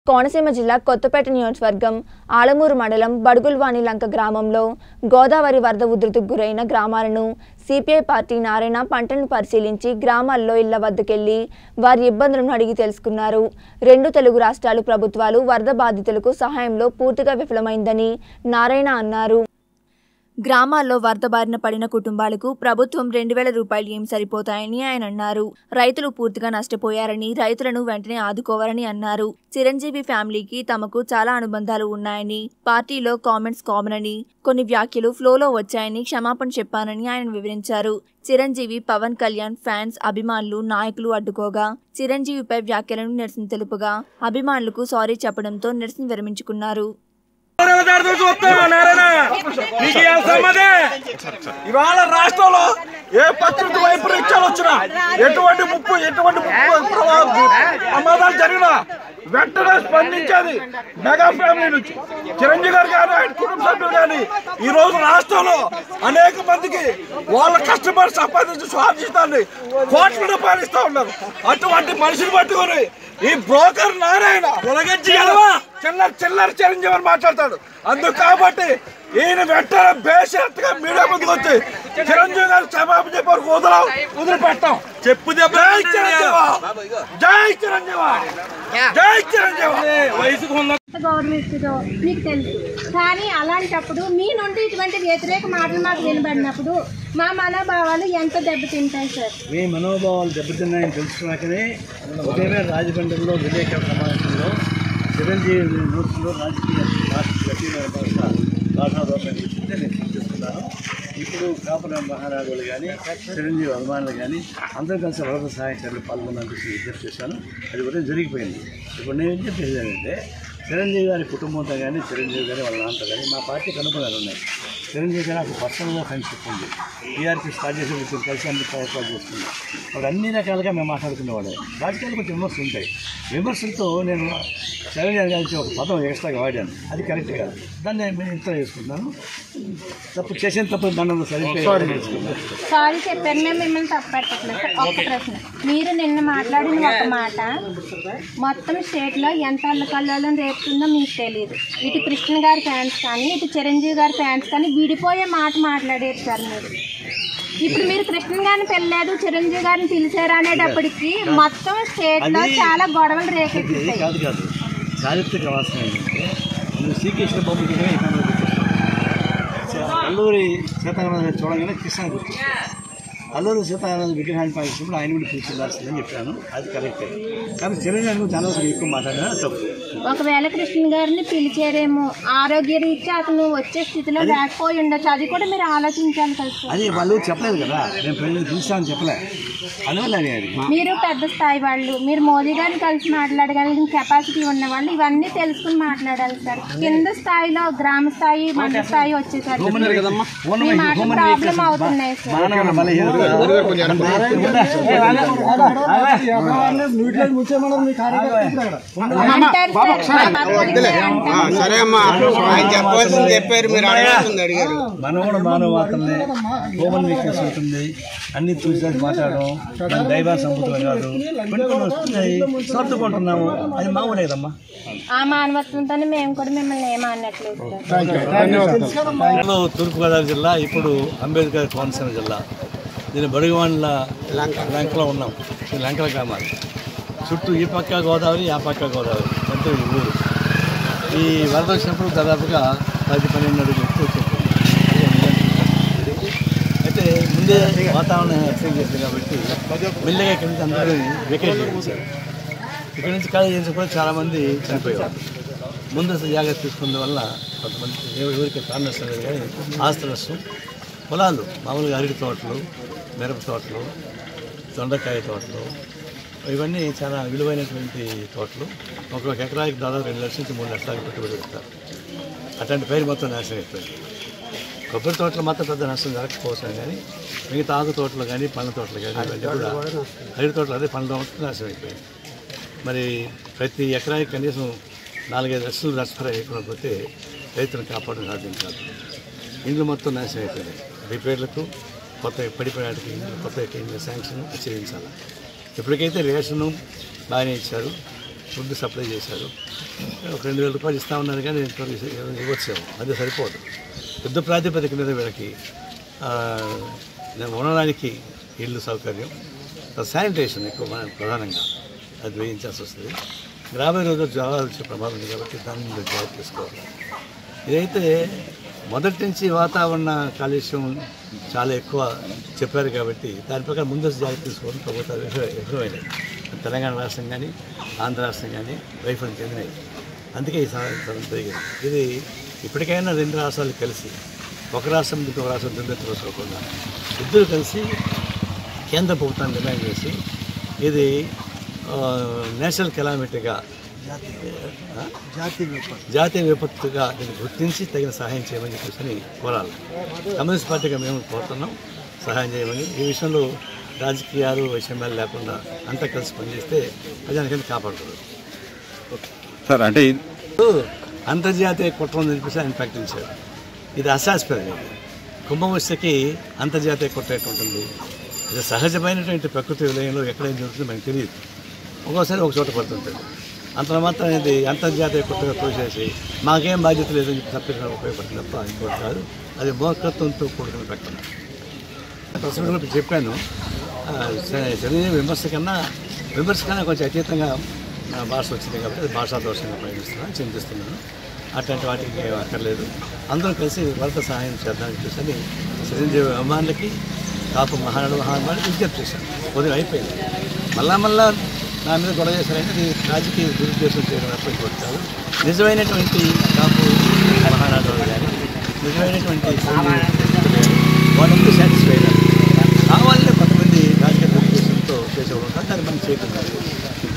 కోనసీమ జిల్లా కొత్తపేట నియోజకవర్గం ఆలమూరు మండలం బడుగుల్వాణి లంక గ్రామంలో గోదావరి వరద ఉధృతికి గురైన గ్రామాలను సిపిఐ పార్టీ నారాయణ పంటలను పరిశీలించి గ్రామాల్లో ఇళ్ల వద్దకెళ్లి వారి ఇబ్బందులను అడిగి తెలుసుకున్నారు రెండు తెలుగు రాష్ట్రాలు ప్రభుత్వాలు వరద బాధితులకు సహాయంలో పూర్తిగా విఫలమైందని నారాయణ అన్నారు గ్రామాల్లో వరద బారిన పడిన కుటుంబాలకు ప్రభుత్వం రెండు వేల రూపాయలు ఏం సరిపోతాయని ఆయన అన్నారు రైతులు పూర్తిగా నష్టపోయారని రైతులను వెంటనే ఆదుకోవాలని అన్నారు చిరంజీవి ఫ్యామిలీకి తమకు చాలా అనుబంధాలు ఉన్నాయని పార్టీలో కామెంట్స్ కామన్ అని కొన్ని వ్యాఖ్యలు ఫ్లోలో వచ్చాయని క్షమాపణ చెప్పానని ఆయన వివరించారు చిరంజీవి పవన్ కళ్యాణ్ ఫ్యాన్స్ అభిమానులు నాయకులు అడ్డుకోగా చిరంజీవిపై వ్యాఖ్యలను నిరసన తెలుపుగా అభిమానులకు సారీ చెప్పడంతో నిరసన విరమించుకున్నారు దాడుతూ చూస్తావా నారాయణ నీకు ఏం సమ్మదే ఇవాళ రాష్ట్రంలో ఏ ప్రకృతి వైపరీత్యాలు వచ్చినా ఎటువంటి ముప్పు ఎటువంటి ముప్పు ప్రమాదం ప్రమాదాలు జరిగినా వెంటనే స్పందించేది మెగా ఫ్యామిలీ నుంచి చిరంజీవి గారు కానీ ఆయన కుటుంబ సభ్యులు కానీ ఈ రోజు రాష్ట్రంలో అనేక మందికి వాళ్ళ కష్టపడి సంపాదించి స్వార్థిస్తాన్ని కోట్ల రూపాయలు ఇస్తా ఉన్నారు అటువంటి మనిషిని పట్టుకొని ఈ బ్రోకర్ నారాయణ ఉలగచ్చి గెలవా చిల్లర చిల్లర చిరంజీవి అని మాట్లాడతాడు అందుకు కాబట్టి ఈయన వెంటనే బేషరత్గా మీడియా ముందుకు వచ్చి చిరంజీవి గారు క్షమాపణ చెప్పి వరకు వదలం వదిలిపెట్టాం చెప్పు దెబ్బ జై చిరంజీవి జై చిరంజీవి జై చిరంజీవి వయసుకు ఉన్న గవర్నమెంట్ మీకు తెలుసు కానీ అలాంటప్పుడు మీ నుండి ఇటువంటి వ్యతిరేక మాటలు మాకు వినబడినప్పుడు మా మనోభావాలు ఎంత దెబ్బతింటాయి సార్ మీ మనోభావాలు దెబ్బతిన్నాయని తెలుసుకున్నాకనే ఉదయమే రాజమండ్రిలో విలేకరుల సమావేశంలో చిరంజీవి న్యూస్లో రాజకీయ భాష భాషా దోషం ఇస్తే నేను తీసుకున్నాను ఇప్పుడు కాపుల మహారాజులు కానీ చిరంజీవి అభిమానులు కానీ అందరూ కలిసి వరద సహాయ చర్యలు పాల్గొన్నందుకు విజ్ఞప్తి చేశాను అది ఉదయం జరిగిపోయింది ఇప్పుడు నేను విజ్ఞప్తి చేశానంటే చిరంజీవి గారి కుటుంబంతో కానీ చిరంజీవి గారి వాళ్ళ నాన్నతో కానీ మా పార్టీకి అనుభవాలు ఉన్నాయి చిరంజీవి గారు నాకు పర్సనల్గా ఫ్రెండ్షిప్ ఉంది టీఆర్పీ స్టార్ట్ చేసి ఇప్పుడు కలిసి అన్ని ప్రయత్నాలు చేస్తుంది వాడు అన్ని రకాలుగా మేము మాట్లాడుకునేవాడు రాజకీయాలు కొంచెం విమర్శలు ఉంటాయి విమర్శలతో నేను చిరంజీవి గారికి ఒక పదం ఎక్స్ట్రాగా వాడాను అది కరెక్ట్ కాదు దాన్ని నేను ఇంత చేసుకుంటున్నాను తప్పు చేసిన తప్పు దండంలో సరిపోయి సారీ చెప్పారు మేము మిమ్మల్ని తప్పట్టట్లేదు సార్ ఒక్క ప్రశ్న మీరు నిన్న మాట్లాడిన ఒక మాట మొత్తం స్టేట్లో ఎంత అల్లకల్లోలం రేపుతుందో మీకు తెలియదు ఇటు కృష్ణ గారి ఫ్యాన్స్ కానీ ఇటు చిరంజీవి గారి ఫ్యాన్స్ కానీ విడిపోయే మాట మాట్లాడారు సార్ మీరు ఇప్పుడు మీరు కృష్ణ గారిని పెళ్ళాడు చిరంజీవి గారిని పిలిచారు అనేటప్పటికి మొత్తం స్టేట్లో అది- చాలా గొడవలు ఇది రేకెత్తుతాయి కాదు కాదు చారిత్రక వాస్తవం ఏంటంటే నువ్వు శ్రీకృష్ణ బొమ్మ దిగమే ఇక్కడ అల్లూరి సీతారామరాజు చూడగానే కృష్ణ గుర్తు అల్లూరి సీతారామరాజు విగ్రహాన్ని పాటించినప్పుడు ఆయన కూడా పిలిచిందాల్సిందని చెప్పాను అది కరెక్టే కానీ చిరంజీవి గురించి అనవసరం ఎక్కువ మాట్లాడినా తప్పు ఒకవేళ కృష్ణ గారిని పిలిచారేమో ఆరోగ్య రీత్యా అతను వచ్చే స్థితిలో లేకపోయి ఉండొచ్చు అది కూడా మీరు ఆలోచించాలి కదా సార్. అది వాళ్ళు చెప్పలేదు కదా నేను పెళ్ళి పిలిచామని చెప్పలే అందువల్ల అని అది మీరు పెద్ద స్థాయి వాళ్ళు మీరు మోదీ గారిని కలిసి మాట్లాడగలిగిన కెపాసిటీ ఉన్న వాళ్ళు ఇవన్నీ తెలుసుకుని మాట్లాడాలి సార్ కింద స్థాయిలో గ్రామ స్థాయి మండల స్థాయి వచ్చేసరికి మీ మాటలు ప్రాబ్లం అవుతున్నాయి సార్ మానవుల బలహీనత అంటారు సార్ తప్పనిసరి అంటారు. సరే అమ్మా ఆయన చెప్పాల్సింది చెప్పారు మీరు అడగాల్సింది అడిగారు మనం కూడా మానవవాతల్ని హ్యూమన్ వీక్నెస్ ఉంటుంది అన్ని చూసి మాట్లాడడం మన దైవ సంబుద్ధం కాదు కొన్ని కొన్ని వస్తున్నాయి సర్దుకుంటున్నాము అది మామూలే కదమ్మా ఆ మానవత్వంతోనే మేము కూడా మిమ్మల్ని ఏమన్నట్లేదు సార్ ఇప్పుడు తూర్పుగోదావరి జిల్లా ఇప్పుడు అంబేద్కర్ కోనసీమ జిల్లా దీని బడుగువాండ్ల లంకలో ఉన్నాం ఈ లంకల గ్రామాలు చుట్టూ ఈ పక్క గోదావరి ఆ పక్క గోదావరి అంటే ఈ ఊరు ఈ వరద వచ్చినప్పుడు దాదాపుగా పది పన్నెండు అడుగులు ఎక్కువ వచ్చింది అయితే ముందే వాతావరణం ఎక్స్చేంజ్ చేసింది కాబట్టి మెల్లగా ఇక్కడి నుంచి అందరూ వెకేట్ చేయించారు ఇక్కడి నుంచి ఖాళీ చేసి కూడా చాలామంది చనిపోయేవారు ముందస్తు జాగ్రత్త తీసుకున్న వల్ల కొంతమంది ఎవ- ఎవరికి ప్రాణ నష్టం లేదు కానీ ఆస్తి నష్టం పొలాలు మామూలుగా అరటి తోటలు మిరప తోటలు దొండకాయ తోటలు ఇవన్నీ చాలా విలువైనటువంటి తోటలు ఒక్కొక్క ఎకరానికి దాదాపు రెండు లక్షల నుంచి మూడు లక్షలకు పెట్టుబడి పెడతారు అట్లాంటి పైరు మొత్తం నాశనం అయిపోయింది కొబ్బరి తోటలు మాత్రం పెద్ద నష్టం జరగకపోవచ్చు కానీ మిగతా ఆకు తోటలు కానీ పండ్ల తోటలు కానీ ఇవన్నీ కూడా అరటి తోటలు అదే పండ్ల మొత్తం నాశనం అయిపోయింది మరి ప్రతి ఎకరానికి కనీసం నాలుగైదు లక్షలు నష్టపరి అయిపోతే రైతులను కాపాడడం సాధ్యం కాదు ఇండ్లు మొత్తం నాశనం అయిపోయినాయి రిపేర్లకు కొత్త పడిపోయినాటికి ఇండ్లు కొత్త ఇండ్ల శాంక్షన్ చేయించాలి ఇప్పటికైతే రేషను బాగానే ఇచ్చారు ఫుడ్ సప్లై చేశారు ఒక రెండు వేల రూపాయలు ఇస్తా ఉన్నారు కానీ ఇంతవరకు ఇవ్వచ్చాము అది సరిపోదు యుద్ధ ప్రాతిపదిక మీద వీళ్ళకి ఆ, నేను ఉండడానికి ఇల్లు సౌకర్యం శానిటేషన్ ఎక్కువ మన ప్రధానంగా అది వేయించాల్సి వస్తుంది రాబోయే రోజుల్లో జ్వరాలు వచ్చే ప్రమాదం ఉంది కాబట్టి దాని మీద జాగ్రత్త తీసుకోవాలి ఇదైతే మొదటి నుంచి వాతావరణ కాలుష్యం చాలా ఎక్కువ చెప్పారు కాబట్టి దాని ప్రకారం ముందస్తు జాగ్రత్త తీసుకోవడం ప్రభుత్వాలు విఫల- విఫలమైనవి తెలంగాణ రాష్ట్రం కానీ ఆంధ్ర రాష్ట్రం కానీ వైఫల్యం చెందినాయి అందుకే ఈ సంవత్సరం జరిగింది ఇది ఇప్పటికైనా రెండు రాష్ట్రాలు కలిసి ఒక రాష్ట్రం నుంచి ఇంకొక రాష్ట్రం దుందెత్తుకోకుండా ఇద్దరు కలిసి కేంద్ర ప్రభుత్వాన్ని డిమాండ్ చేసి ఇది ఆ, నేషనల్ కెలామిటీగా ఆ? జాతీయ విపత్తుగా దీన్ని గుర్తించి తగిన సహాయం చేయమని చెప్పేసి కోరాలి కమ్యూనిస్ట్ పార్టీగా మేము కోరుతున్నాం సహాయం చేయమని ఈ విషయంలో రాజకీయాలు వైషమ్యాలు లేకుండా అంతా కలిసి పనిచేస్తే ప్రజానికైనా కాపాడుతుంది సార్ అంటే ఇది- అంతర్జాతీయ కుట్ర ఉందని చెప్పేసి ఆయన ప్రకటించారు ఇది అశాస్పదం ఇది కుంభవృష్టికి అంతర్జాతీయ కుట్ర ఎట్లా ఉంటుంది ఇది సహజమైనటువంటి ప్రకృతి విలయంలో ఎక్కడేం జరుగుతుందో మనకు తెలియదు ఒక్కోసారి ఒక చోట పడుతుంటుంది అంత మాత్రం ఇది అంతర్జాతీయ కుట్రగా తోసేసి మాకేం బాధ్యత లేదని చెప్పి తప్పించడం ఉపయోగపడుతుంది తప్ప ఇంకోటి కాదు అది మూర్ఖత్వంతో కూడుకున్న ప్రకటన ప్రస్తుతం కూడా ఇప్పుడు చెప్పాను ఆ, స- చిరంజీవి విమర్శ కన్నా విమర్శ కన్నా కొంచెం అతీతంగా నా భాష వచ్చింది కాబట్టి అది భాషా దోషంగా ప్రయోగిస్తున్నాను చింతిస్తున్నాను అట్లాంటి వాటికి ఏం అక్కర్లేదు అందరం కలిసి వరద సహాయం చేద్దామని చెప్పేసి చిరంజీవి అభిమానులకి కాపు మహానాడు మహానుభావులకి విజ్ఞప్తి చేశాను ఉదయం అయిపోయింది మళ్ళా మళ్ళా నా మీద గొడవ చేశారంటే ఇది రాజకీయ దురుద్దేశం చేయడం తప్ప ఇంకోటి కాదు నిజమైనటువంటి కాపు మహానాడు వాళ్ళు కానీ నిజమైనటువంటి చిరంజీవి వాళ్ళంతా సాటిస్ఫై కావాలనే కొంతమంది రాజకీయ దురుద్దేశంతో చేసేవాళ్ళు ఉంటారు దాన్ని మనం చేయకుండా